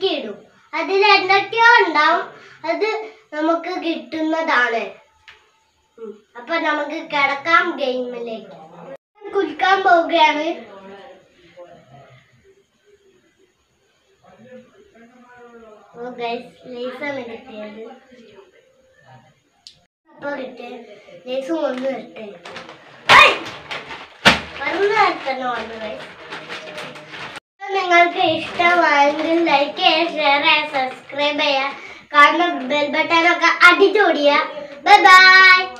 കുലുക്കിയിടും അതിൽ എന്തൊക്കെയോ ഉണ്ടാവും അത് നമുക്ക് കിട്ടുന്നതാണ് ഉം. അപ്പൊ നമുക്ക് കിടക്കാം ഗെയിമിലേക്ക് കുലുക്കാൻ പോവുകയാണ് ഓ ഗൈസ് ലേസാണ് കിട്ടിയത് അപ്പൊ കിട്ടിയ ലേസ് കൊണ്ട് വരട്ടെ വന്ന് തന്നെ വന്നു ഗൈസ് നിങ്ങൾക്ക് ഇഷ്ടമായെങ്കിൽ ലൈക്ക് ചെയ്യുക ഷെയർ ചെയ്യുക സബ്സ്ക്രൈബ് ചെയ്യുക കാരണം ബെൽ ബട്ടൺ ഒക്കെ അടിച്ചോടിയ ബൈ ബൈ